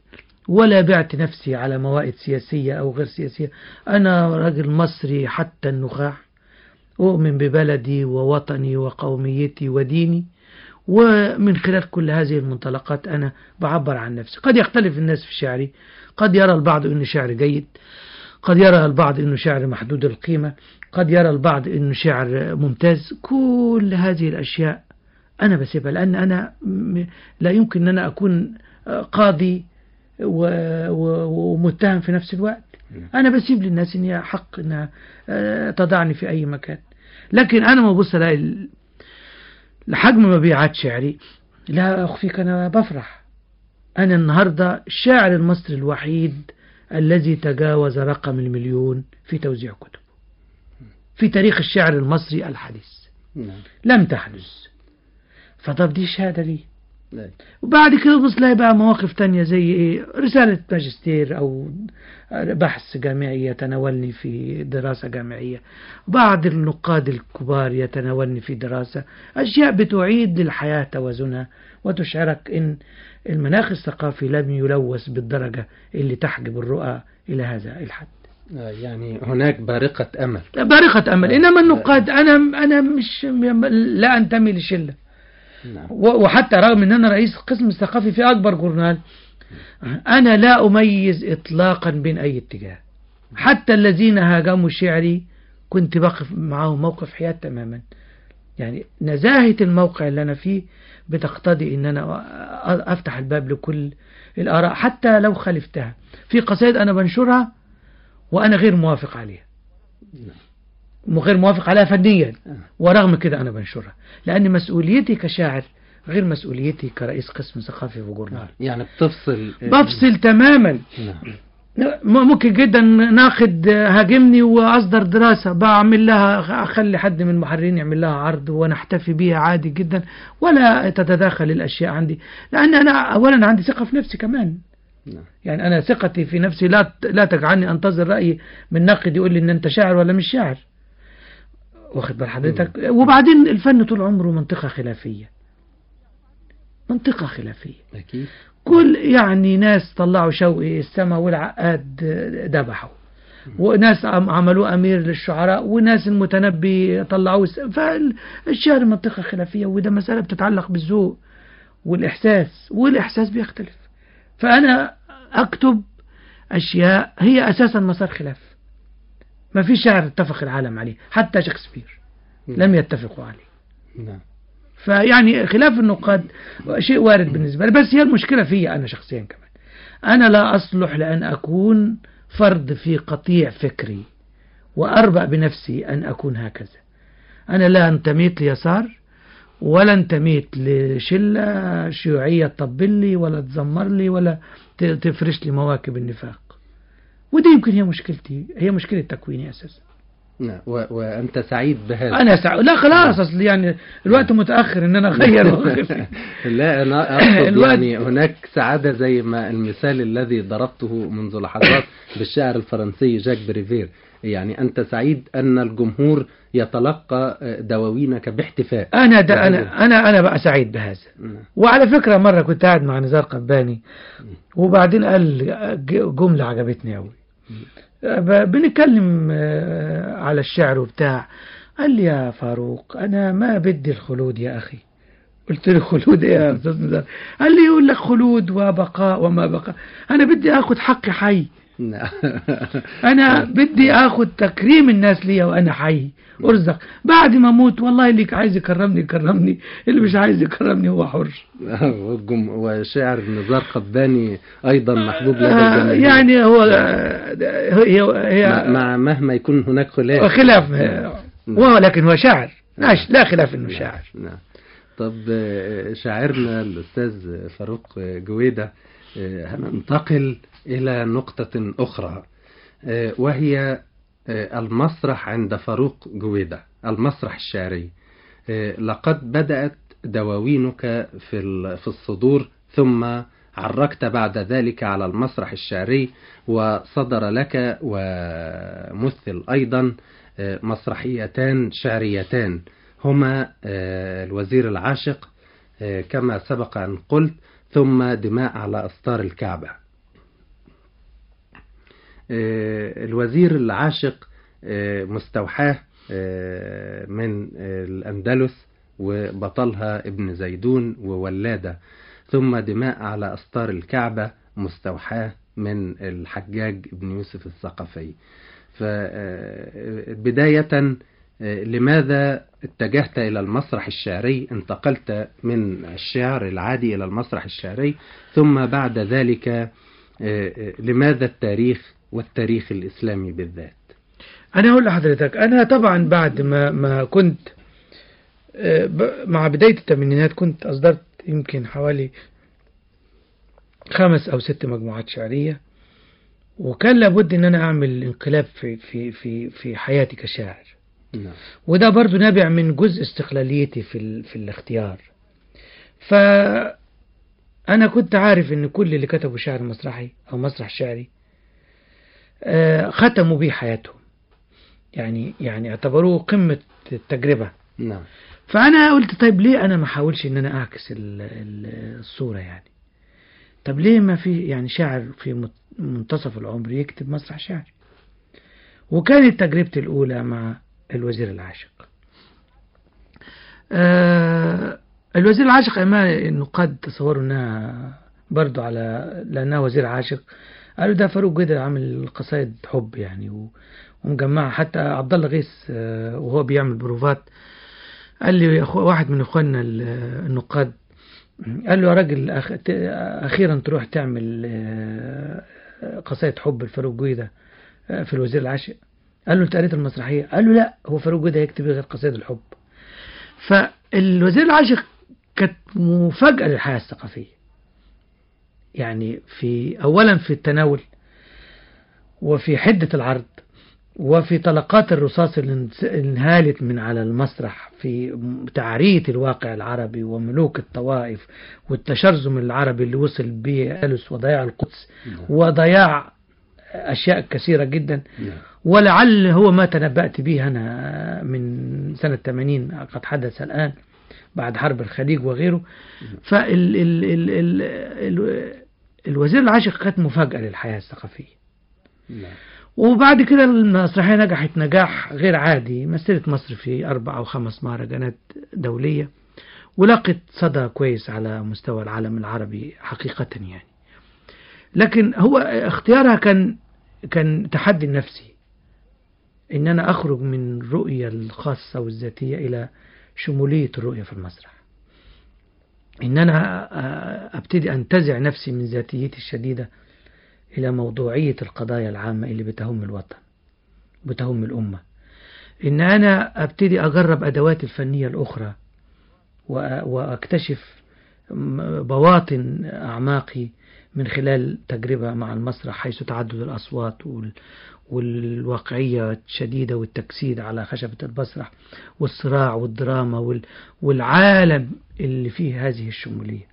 ولا بعت نفسي على موائد سياسية أو غير سياسية أنا راجل مصري حتى النخاع أؤمن ببلدي ووطني وقوميتي وديني ومن خلال كل هذه المنطلقات أنا بعبر عن نفسي قد يختلف الناس في شعري قد يرى البعض أن شعر جيد قد يرى البعض أنه شعر محدود القيمة قد يرى البعض أنه شعر ممتاز كل هذه الأشياء أنا بسيبها لأن أنا م- لا يمكن أن أنا أكون قاضي و- و- ومتهم في نفس الوقت أنا بسيب للناس إن هي حق إنها آه، تضعني في أي مكان لكن أنا ما ببص ألاقي ال- لحجم مبيعات شعري لا أخفيك أنا بفرح أنا النهاردة الشاعر المصري الوحيد الذي تجاوز رقم المليون في توزيع كتب في تاريخ الشعر المصري الحديث نعم لم تحدث فطب دي شهادة لي لا. وبعد كده بص لها بقى مواقف تانية زي ايه رسالة ماجستير او بحث جامعي يتناولني في دراسة جامعية بعض النقاد الكبار يتناولني في دراسة أشياء بتعيد للحياة توازنها وتشعرك إن المناخ الثقافي لم يلوث بالدرجة اللي تحجب الرؤى إلى هذا الحد آه، يعني هناك بارقة أمل بارقة أمل إنما النقاد أنا أنا مش لا أنتمي لشلة نعم و- وحتى رغم ان انا رئيس القسم الثقافي في اكبر جورنال انا لا اميز اطلاقا بين اي اتجاه حتى الذين هاجموا شعري كنت بقف معهم موقف حياد تماما يعني نزاهة الموقع اللي انا فيه بتقتضي ان انا أ- افتح الباب لكل الاراء حتى لو خالفتها في قصائد انا بنشرها وانا غير موافق عليها غير موافق عليها فنيا ورغم كده أنا بنشرها لأن مسؤوليتي كشاعر غير مسؤوليتي كرئيس قسم ثقافي في جورنال يعني بتفصل بفصل تماما نعم م- ممكن جدا ناقد هاجمني واصدر دراسه بعمل لها اخلي حد من المحررين يعمل لها عرض ونحتفي بيها عادي جدا ولا تتداخل الاشياء عندي لان انا اولا عندي ثقه في نفسي كمان نعم يعني انا ثقتي في نفسي لا لا تجعلني انتظر راي من ناقد يقول لي ان انت شاعر ولا مش شاعر واخد بال حضرتك وبعدين الفن طول عمره منطقه خلافيه منطقه خلافيه أكيد كل يعني ناس طلعوا شوقي السما والعقاد ذبحوا وناس عم- عملوه أمير للشعراء وناس المتنبي طلعوه الس- فالشعر منطقة خلافية وده مسألة بتتعلق بالذوق والإحساس والإحساس بيختلف فأنا أكتب أشياء هي أساسا مسار خلاف ما في شعر اتفق العالم عليه حتى شكسبير لم يتفقوا عليه نعم فيعني خلاف النقاد شيء وارد بالنسبة لي بس هي المشكلة فيا أنا شخصيا كمان أنا لا أصلح لأن أكون فرد في قطيع فكري وأربأ بنفسي أن أكون هكذا أنا لا انتميت ليسار ولا انتميت لشلة شيوعية تطبل لي ولا تزمر لي ولا ت- تفرش لي مواكب النفاق ودي يمكن هي مشكلتي هي مشكلة تكويني أساسا نعم و... وأنت سعيد بهذا أنا سع... لا خلاص أصل يعني الوقت متأخر إن أنا أغير موقفي لا أنا أقصد الوقت- يعني هناك سعادة زي ما المثال الذي ضربته منذ لحظات بالشاعر الفرنسي جاك بريفير يعني أنت سعيد أن الجمهور يتلقى دواوينك باحتفاء انا ده انا انا انا بقى سعيد بهذا نعم. وعلى فكره مره كنت قاعد مع نزار قباني وبعدين قال ج- جمله عجبتني قوي بنتكلم آه، على الشعر وبتاع قال لي يا فاروق انا ما بدي الخلود يا اخي قلت له خلود ايه يا استاذ نزار قال لي يقول لك خلود وبقاء وما بقاء انا بدي اخد حقي حي نعم. انا بدي اخد تكريم الناس ليا وانا حي ارزق بعد ما اموت والله اللي عايز يكرمني يكرمني اللي مش عايز يكرمني هو حر والجم... وشاعر نزار قباني أيضا محبوب لدى آه، الجماهير يعني هو آه، هي هي مع... مع مهما يكون هناك خلاف خلاف آه، ولكن هو شاعر لاش لا خلاف انه شاعر نعم طب آه، شاعرنا الأستاذ فاروق جويدة آه، هننتقل إلى نقطة أخرى آه، وهي آه، المسرح عند فاروق جويدة المسرح الشعري آه، لقد بدأت دواوينك في ال- في الصدور ثم عركت بعد ذلك على المسرح الشعري وصدر لك ومثل أيضا آه، مسرحيتان شعريتان هما آه، الوزير العاشق آه، كما سبق أن قلت ثم دماء على أستار الكعبة آه، الوزير العاشق آه، مستوحاه آه، من آه، الأندلس وبطلها ابن زيدون وولادة ثم دماء على أستار الكعبة مستوحاه من الحجاج ابن يوسف الثقفي فبداية لماذا اتجهت إلى المسرح الشعري انتقلت من الشعر العادي إلى المسرح الشعري ثم بعد ذلك آه، آه، لماذا التاريخ والتاريخ الإسلامي بالذات أنا أقول لحضرتك أنا طبعا بعد ما ما كنت آه، ب- مع بداية الثمانينات كنت أصدرت يمكن حوالي خمس أو ست مجموعات شعرية وكان لابد إن أنا أعمل انقلاب في في في في حياتي كشاعر نعم وده برضو نابع من جزء استقلاليتي في ال... في الاختيار ف أنا كنت عارف إن كل اللي كتبوا شعر مسرحي أو مسرح شعري آه، ختموا بيه حياتهم يعني يعني اعتبروه قمة التجربة نعم فأنا قلت طيب ليه أنا ما أحاولش إن أنا أعكس ال- ال- الصورة يعني طب ليه ما في يعني شاعر في مت- منتصف العمر يكتب مسرح شعري وكانت تجربتي الأولى مع الوزير العاشق آه الوزير العاشق أما النقاد تصوروا أنها برضو على لأنها وزير عاشق قالوا ده فاروق جدا عامل قصايد حب يعني و- ومجمعها حتى عبد الله غيث آه، وهو بيعمل بروفات قال لي أخو واحد من اخواننا ال- النقاد قال له يا راجل أخ... ت- اخيرا تروح تعمل آه، قصايد حب الفاروق جويدة آه، في الوزير العاشق قال له انت قريت المسرحيه قال له لا هو فاروق جويدة يكتب غير قصايد الحب فالوزير العاشق كانت مفاجاه للحياه الثقافيه يعني في اولا في التناول وفي حده العرض وفي طلقات الرصاص اللي انس- انهالت من على المسرح في تعرية الواقع العربي وملوك الطوائف والتشرذم العربي اللي وصل به ألس وضياع القدس نعم. وضياع أشياء كثيرة جدا نعم. ولعل هو ما تنبأت به أنا من سنة 80 قد حدث الآن بعد حرب الخليج وغيره فال ال ال ال ال الوزير العاشق كانت مفاجأة للحياة الثقافية نعم. وبعد كده المسرحية نجحت نجاح غير عادي مثلت مصر في أربع أو خمس مهرجانات دولية ولقت صدى كويس على مستوى العالم العربي حقيقة يعني لكن هو اختيارها كان كان تحدي نفسي إن أنا أخرج من الرؤية الخاصة والذاتية إلى شمولية الرؤية في المسرح إن أنا أبتدي أنتزع نفسي من ذاتيتي الشديدة إلى موضوعية القضايا العامة اللي بتهم الوطن بتهم الأمة إن أنا أبتدي أجرب أدواتي الفنية الأخرى وأ- وأكتشف م- بواطن أعماقي من خلال تجربة مع المسرح حيث تعدد الأصوات وال والواقعية الشديدة والتجسيد على خشبة المسرح والصراع والدراما وال والعالم اللي فيه هذه الشمولية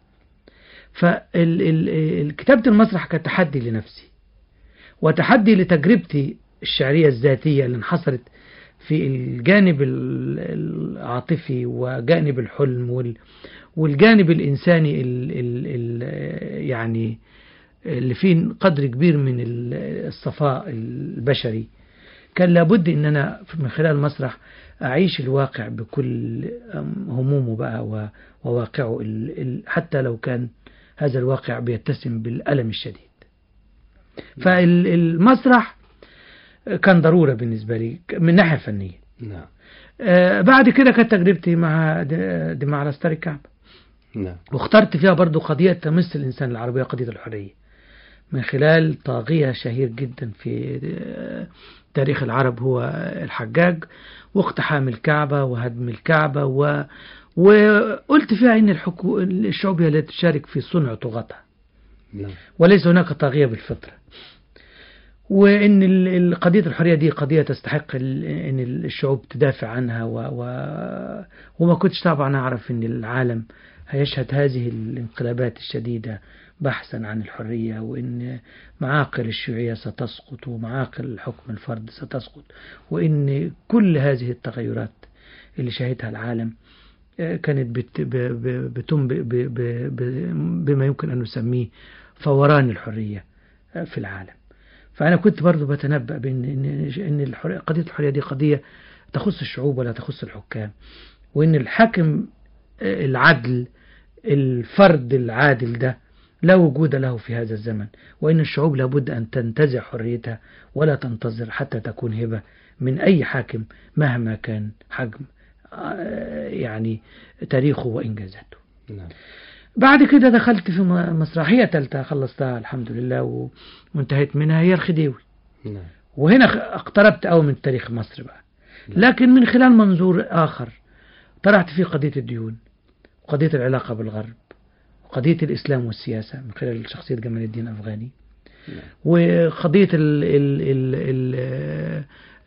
فكتابة المسرح كانت تحدي لنفسي وتحدي لتجربتي الشعرية الذاتية اللي انحصرت في الجانب ال- العاطفي وجانب الحلم وال- والجانب الإنساني ال ال ال يعني اللي فيه قدر كبير من ال- الصفاء البشري كان لابد ان انا من خلال المسرح اعيش الواقع بكل همومه بقى و- وواقعه ال- ال- حتى لو كان هذا الواقع بيتسم بالألم الشديد فالمسرح كان ضرورة بالنسبة لي من الناحية الفنية نعم آه، بعد كده كانت تجربتي مع د- دماء على ستار الكعبة نعم واخترت فيها برضو قضية تمس الإنسان العربية قضية الحرية من خلال طاغية شهير جدا في آه، تاريخ العرب هو الحجاج واقتحام الكعبة وهدم الكعبة و وقلت فيها ان الحكو... الشعوب هي التي تشارك في صنع طغاتها نعم وليس هناك طاغية بالفطرة وان ال- ال- قضية الحرية دي قضية تستحق ال- ان الشعوب تدافع عنها و... و... وما كنتش طبعا اعرف ان العالم هيشهد هذه الانقلابات الشديدة بحثا عن الحرية وان معاقل الشيوعية ستسقط ومعاقل حكم الفرد ستسقط وان كل هذه التغيرات اللي شهدها العالم آه، كانت بت... ب... ب... بتم ب... ب... ب... ب... بما يمكن ان نسميه فوران الحرية آه، في العالم فأنا كنت برضو بتنبأ بأن إن إن الحرية قضية الحرية دي قضية تخص الشعوب ولا تخص الحكام وإن الحاكم العدل الفرد العادل ده لا وجود له في هذا الزمن وإن الشعوب لابد أن تنتزع حريتها ولا تنتظر حتى تكون هبة من أي حاكم مهما كان حجم آه، يعني تاريخه وإنجازاته نعم بعد كده دخلت في م- مسرحية تالتة خلصتها الحمد لله و- وانتهيت منها هي الخديوي نعم وهنا خ- اقتربت أوي من تاريخ مصر بقى لكن من خلال منظور آخر طرحت فيه قضية الديون وقضية العلاقة بالغرب وقضية الإسلام والسياسة من خلال شخصية جمال الدين أفغاني نعم. وقضية ال ال ال ال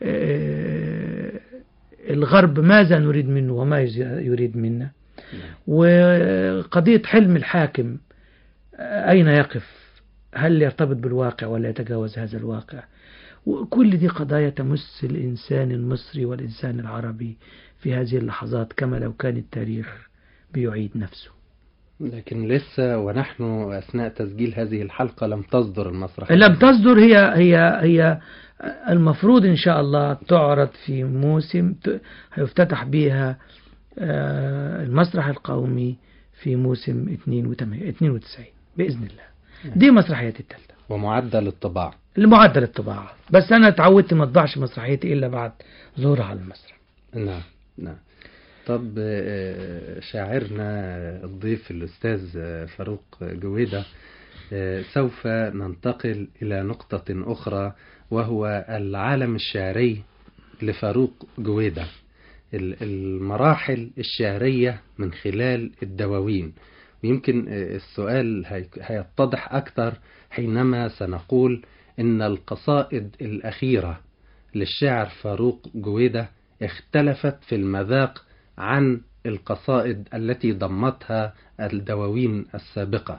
آه، الغرب ماذا نريد منه وما يز- يريد منا نعم. وقضية حلم الحاكم أين يقف هل يرتبط بالواقع ولا يتجاوز هذا الواقع وكل دي قضايا تمس الإنسان المصري والإنسان العربي في هذه اللحظات كما لو كان التاريخ بيعيد نفسه لكن لسه ونحن أثناء تسجيل هذه الحلقة لم تصدر المسرحية لم تصدر هي هي هي المفروض إن شاء الله تعرض في موسم ت- هيفتتح بها آه، المسرح القومي في موسم 92 92 بإذن الله دي مسرحيتي الثالثة ومعدل الطباعة المعدل الطباعة بس أنا اتعودت ما اطبعش مسرحيتي إلا بعد ظهورها على المسرح نعم نعم طب آه، شاعرنا الضيف الأستاذ آه، فاروق جويدة آه، سوف ننتقل إلى نقطة أخرى وهو العالم الشعري لفاروق جويدة ال- المراحل الشعرية من خلال الدواوين ويمكن آه، السؤال هي- هيتضح أكثر حينما سنقول إن القصائد الأخيرة للشاعر فاروق جويدة اختلفت في المذاق عن القصائد التي ضمتها الدواوين السابقة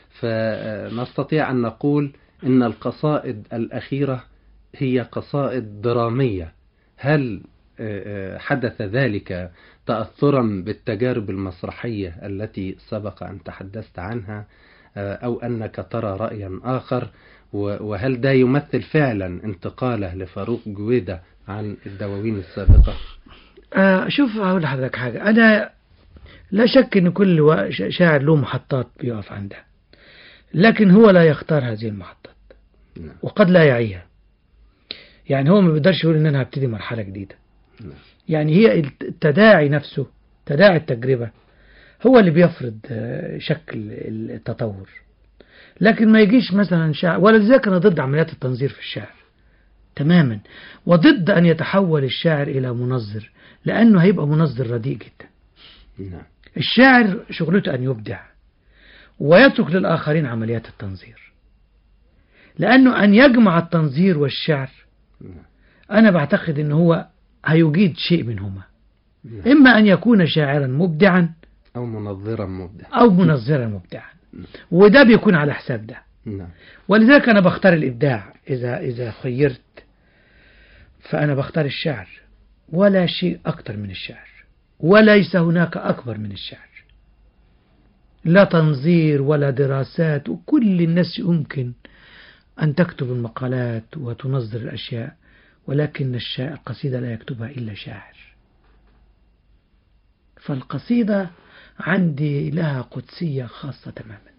فنستطيع أن نقول إن القصائد الأخيرة هي قصائد درامية هل آه، آه، حدث ذلك تأثرا بالتجارب المسرحية التي سبق أن تحدثت عنها آه، أو أنك ترى رأيا آخر و- وهل ده يمثل فعلا انتقاله لفاروق جويدة عن الدواوين السابقة آه شوف أقول لحضرتك حاجة أنا لا شك أن كل وا- ش- شاعر له محطات بيقف عندها لكن هو لا يختار هذه المحطات نعم. وقد لا يعيها يعني هو ما بيقدرش يقول ان انا هبتدي مرحله جديده نعم. يعني هي التداعي نفسه تداعي التجربه هو اللي بيفرض آه، شكل التطور لكن ما يجيش مثلا شاعر ولذلك انا ضد عمليات التنظير في الشعر تماما وضد ان يتحول الشاعر الى منظر لانه هيبقى منظر رديء جدا نعم الشاعر شغلته أن يبدع ويترك للآخرين عمليات التنظير لأنه أن يجمع التنظير والشعر نعم. أنا بعتقد أنه هو هيجيد شيء منهما نعم. إما أن يكون شاعرا مبدعا أو منظرا مبدع أو منظرا مبدعا وده بيكون على حساب ده نعم ولذلك أنا بختار الإبداع إذا إذا خيرت فأنا بختار الشعر ولا شيء أكثر من الشعر وليس هناك أكبر من الشعر لا تنظير ولا دراسات وكل الناس يمكن أن تكتب المقالات وتنظر الأشياء ولكن الشاعر القصيدة لا يكتبها إلا شاعر فالقصيدة عندي لها قدسية خاصة تماما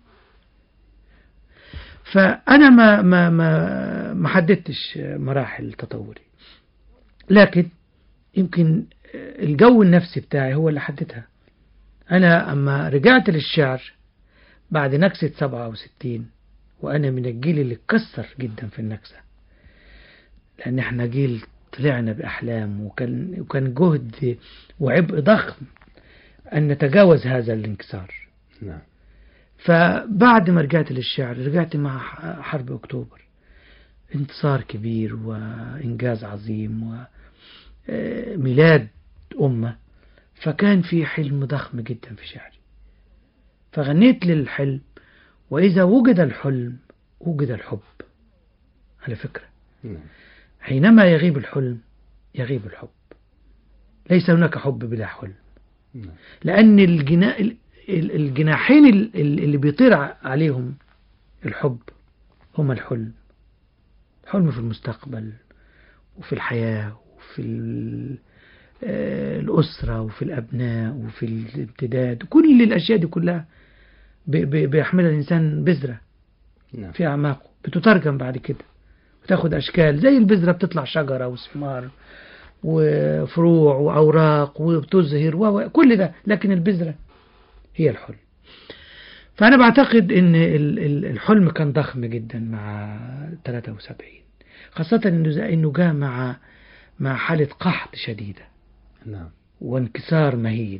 فأنا ما ما ما ما حددتش مراحل تطوري لكن يمكن الجو النفسي بتاعي هو اللي حددها أنا أما رجعت للشعر بعد نكسة 67 وأنا من الجيل اللي اتكسر جدا في النكسة لأن احنا جيل طلعنا بأحلام وكان وكان جهد وعبء ضخم أن نتجاوز هذا الانكسار نعم فبعد ما رجعت للشعر رجعت مع حرب أكتوبر انتصار كبير وإنجاز عظيم وميلاد أمة فكان في حلم ضخم جدا في شعري فغنيت للحلم وإذا وجد الحلم وجد الحب على فكرة نعم حينما يغيب الحلم يغيب الحب ليس هناك حب بلا حلم نعم لأن الجنا... ال- ال- الجناحين ال- ال- اللي بيطير ع- عليهم الحب هما الحلم حلم في المستقبل وفي الحياة وفي ال- آه، الأسرة وفي الأبناء وفي الامتداد كل الأشياء دي كلها ب- ب- بيحملها الإنسان بذرة نعم في أعماقه بتترجم بعد كده وتاخد أشكال زي البذرة بتطلع شجرة وثمار وفروع وأوراق وبتزهر و- كل ده لكن البذرة هي الحلم فأنا بعتقد إن ال- ال- الحلم كان ضخم جدا مع 73 خاصة إنه زي- إنه جاء مع مع حالة قحط شديدة نعم وانكسار مهين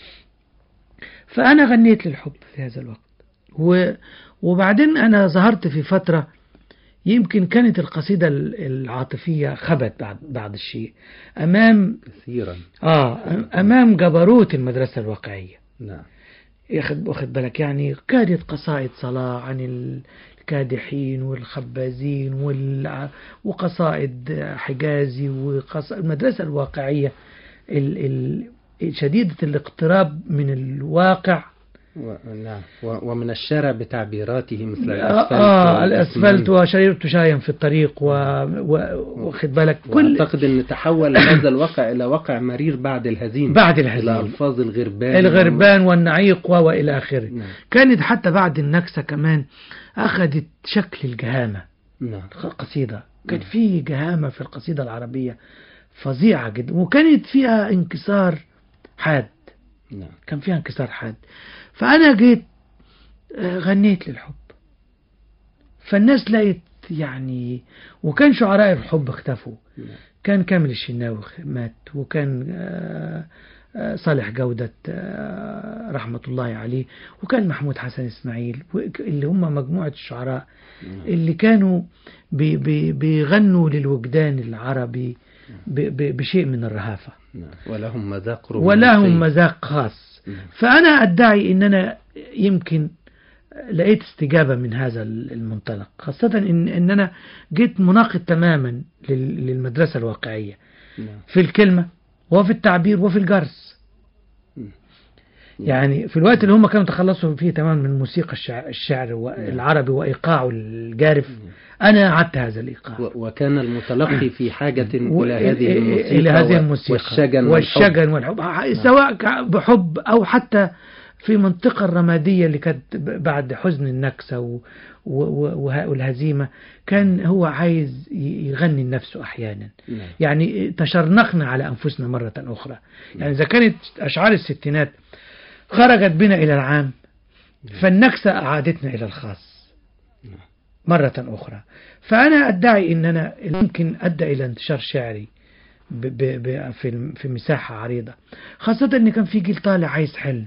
فأنا غنيت للحب في هذا الوقت و وبعدين أنا ظهرت في فترة يمكن كانت القصيدة ال- العاطفية خبت بعد بعض الشيء أمام كثيرا آه أمام جبروت المدرسة الواقعية نعم ياخد واخد بالك يعني كانت قصائد صلاة عن الكادحين والخبازين وال... وقصائد حجازي وقصائد المدرسة الواقعية ال... ال... شديدة الاقتراب من الواقع و... نعم و... ومن الشارع بتعبيراته مثل آه, الأسفلت آه الأسفلت والأسمنت. وشربت شايا في الطريق و... و... واخد بالك كل وأعتقد أن تحول هذا الواقع إلى واقع مرير بعد الهزيمة بعد إلى الهزيمة ألفاظ الغربان الغربان والنعيق و- وإلى آخره نعم كانت حتى بعد النكسة كمان أخذت شكل الجهامة نعم قصيدة كان نعم. في جهامة في القصيدة العربية فظيعة جدا وكانت فيها انكسار حاد نعم كان فيها انكسار حاد فأنا جيت آه، غنيت للحب فالناس لقيت يعني وكان شعراء الحب اختفوا نعم. كان كامل الشناوي مات وكان آه، آه، صالح جودة آه، رحمة الله عليه وكان محمود حسن إسماعيل وك- اللي هم مجموعة الشعراء نعم. اللي كانوا بي بي بيغنوا للوجدان العربي ب- ب- بشيء من الرهافة نعم. ولهم مذاق رومانسي. ولهم مذاق خاص نعم. فأنا أدعي أن أنا يمكن لقيت استجابة من هذا المنطلق خاصة إن, إن أنا جيت مناقض تماما لل- للمدرسة الواقعية نعم. في الكلمة وفي التعبير وفي الجرس مم. يعني في الوقت اللي هم كانوا تخلصوا فيه تماما من موسيقى الشعر, الشعر العربي وإيقاعه الجارف أنا أعدت هذا الإيقاع و- وكان المتلقي في حاجة و- إلى هذه الموسيقى إلى هذه و- الموسيقى والشجن والشجن والحب سواء ك- بحب أو حتى في منطقة الرمادية اللي كانت ب- بعد حزن النكسة و- و- و- وه- والهزيمة كان هو عايز ي- يغني لنفسه أحيانا نعم. يعني تشرنقنا على أنفسنا مرة أخرى يعني إذا كانت أشعار الستينات خرجت بنا إلى العام فالنكسة أعادتنا إلى الخاص مرة أخرى فأنا أدعي أن أنا يمكن أدى إلى انتشار شعري ب ب ب في الم- في مساحة عريضة خاصة أن كان في جيل طالع عايز حلم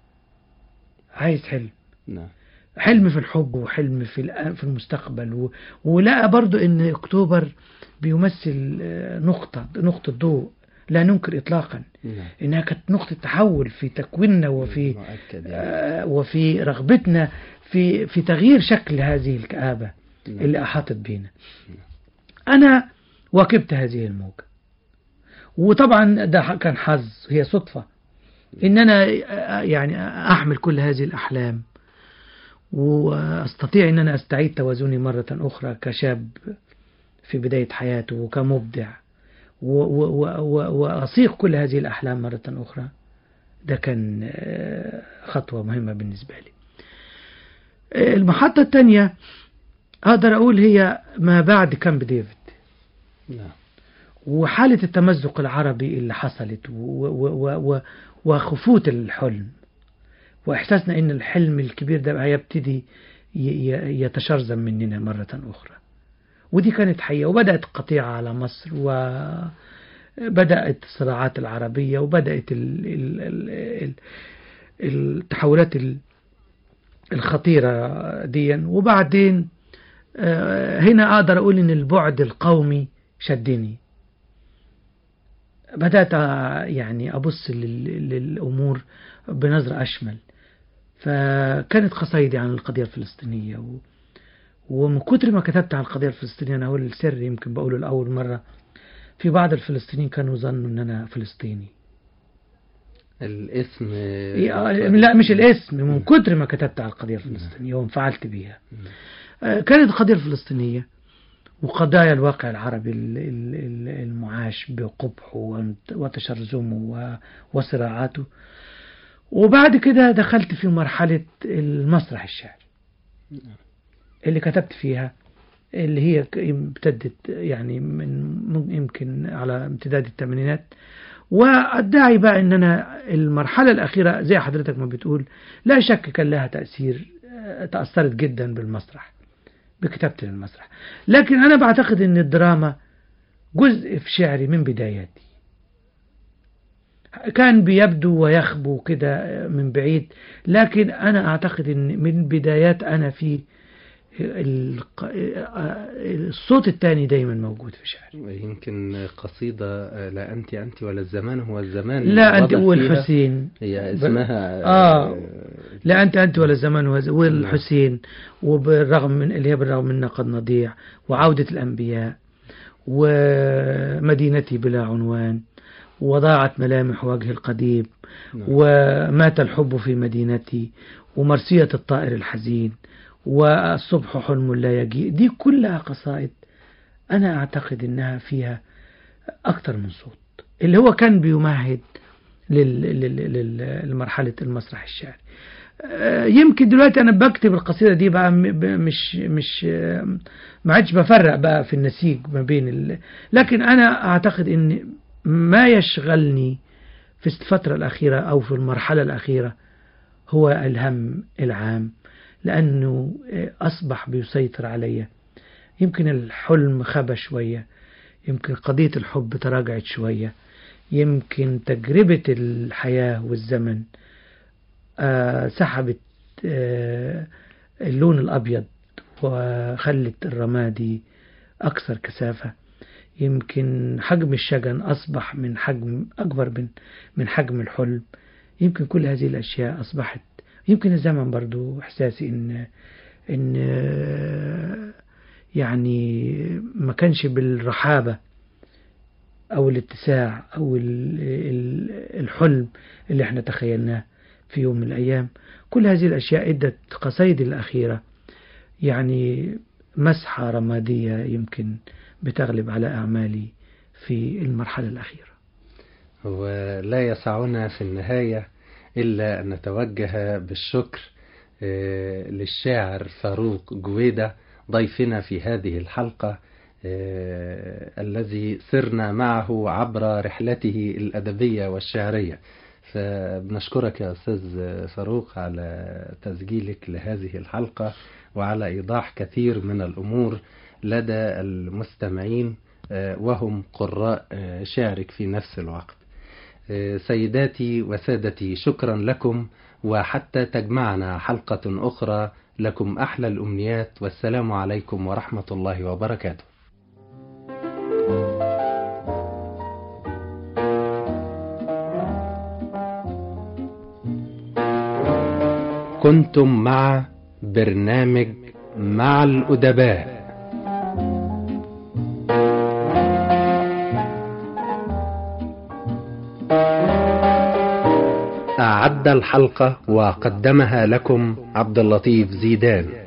عايز حلم نعم. حلم في الحب وحلم في الآن- في المستقبل و- ولقى برضو ان اكتوبر بيمثل آه، نقطة نقطة ضوء لا ننكر اطلاقا نعم. انها كانت نقطة تحول في تكويننا وفي مؤكد يعني. آه، وفي رغبتنا في في تغيير شكل هذه الكآبة نعم. اللي أحاطت بينا أنا واكبت هذه الموجة وطبعا ده كان حظ هي صدفة إن أنا آه، يعني أحمل كل هذه الأحلام وأستطيع أن أنا أستعيد توازني مرة أخرى كشاب في بداية حياته وكمبدع و- و- و- و- وأصيغ كل هذه الأحلام مرة أخرى ده كان آه، خطوة مهمة بالنسبة لي آه، المحطة الثانية أقدر أقول هي ما بعد كامب ديفيد نعم. وحالة التمزق العربي اللي حصلت و- و- و- و- وخفوت الحلم وإحساسنا إن الحلم الكبير ده هيبتدي ي- ي- يتشرذم مننا مرة أخرى ودي كانت حقيقة وبدأت القطيعة على مصر وبدأت الصراعات العربية وبدأت ال- ال- ال- ال- التحولات ال- الخطيرة دي وبعدين آه، هنا أقدر أقول إن البعد القومي شدني بدأت آه، يعني أبص لل- للأمور بنظرة أشمل فكانت قصايدي عن القضية الفلسطينية و... ومن كتر ما كتبت عن القضية الفلسطينية أنا أقول السر يمكن بقوله لأول مرة في بعض الفلسطينيين كانوا ظنوا أن أنا فلسطيني الاسم يا- لا مش الاسم من كتر ما كتبت على القضية الفلسطينية وانفعلت بيها آه، كانت القضية الفلسطينية وقضايا الواقع العربي ال- ال- ال- المعاش بقبحه وانت- وتشرذمه و- وصراعاته وبعد كده دخلت في مرحلة المسرح الشعري اللي كتبت فيها اللي هي ك- امتدت يعني من من- يمكن على امتداد الثمانينات وادعي بقى ان انا المرحله الاخيره زي حضرتك ما بتقول لا شك كان لها تاثير آه، تاثرت جدا بالمسرح بكتابتي للمسرح لكن انا بعتقد ان الدراما جزء في شعري من بداياتي كان بيبدو ويخبو كده من بعيد لكن انا اعتقد ان من بدايات انا في الق- الصوت الثاني دايما موجود في شعري يمكن قصيدة آه، لا أنت أنت ولا الزمان هو الزمان لا انت واضح فيها والحسين هي اسمها آه. لا انت انت ولا الزمان وز- والحسين وبالرغم من اللي هي بالرغم منا قد نضيع وعودة الانبياء ومدينتي بلا عنوان وضاعت ملامح وجه القديم نعم. ومات الحب في مدينتي ومرسية الطائر الحزين والصبح حلم لا يجيء دي كلها قصائد أنا أعتقد أنها فيها أكثر من صوت اللي هو كان بيمهد لل- لل- لل- لمرحلة المسرح الشعري آه، يمكن دلوقتي أنا بكتب القصيدة دي بقى م- ب- مش مش آه، ما عادش بفرق بقى في النسيج ما بين ال... لكن أنا أعتقد أن ما يشغلني في الفترة الأخيرة أو في المرحلة الأخيرة هو الهم العام لأنه أصبح بيسيطر علي يمكن الحلم خبى شوية يمكن قضية الحب تراجعت شوية يمكن تجربة الحياة والزمن آه، سحبت آه، اللون الأبيض وخلت الرمادي أكثر كثافة يمكن حجم الشجن أصبح من حجم أكبر من من حجم الحلم يمكن كل هذه الأشياء أصبحت يمكن الزمن برضو إحساسي إن إن آه، يعني ما كانش بالرحابة أو الاتساع أو ال- ال- الحلم اللي احنا تخيلناه في يوم من الأيام كل هذه الأشياء ادت قصيدي الأخيرة يعني مسحة رمادية يمكن بتغلب على أعمالي في المرحلة الأخيرة ولا يسعنا في النهاية إلا أن نتوجه بالشكر آه، للشاعر فاروق جويدة ضيفنا في هذه الحلقة آه، الذي سرنا معه عبر رحلته الأدبية والشعرية فبنشكرك يا أستاذ فاروق على تسجيلك لهذه الحلقة وعلى إيضاح كثير من الأمور لدى المستمعين آه، وهم قراء آه، شعرك في نفس الوقت آه، سيداتي وسادتي شكرا لكم وحتى تجمعنا حلقة أخرى لكم أحلى الأمنيات والسلام عليكم ورحمة الله وبركاته كنتم مع برنامج مع الأدباء أعد الحلقة وقدمها لكم عبد اللطيف زيدان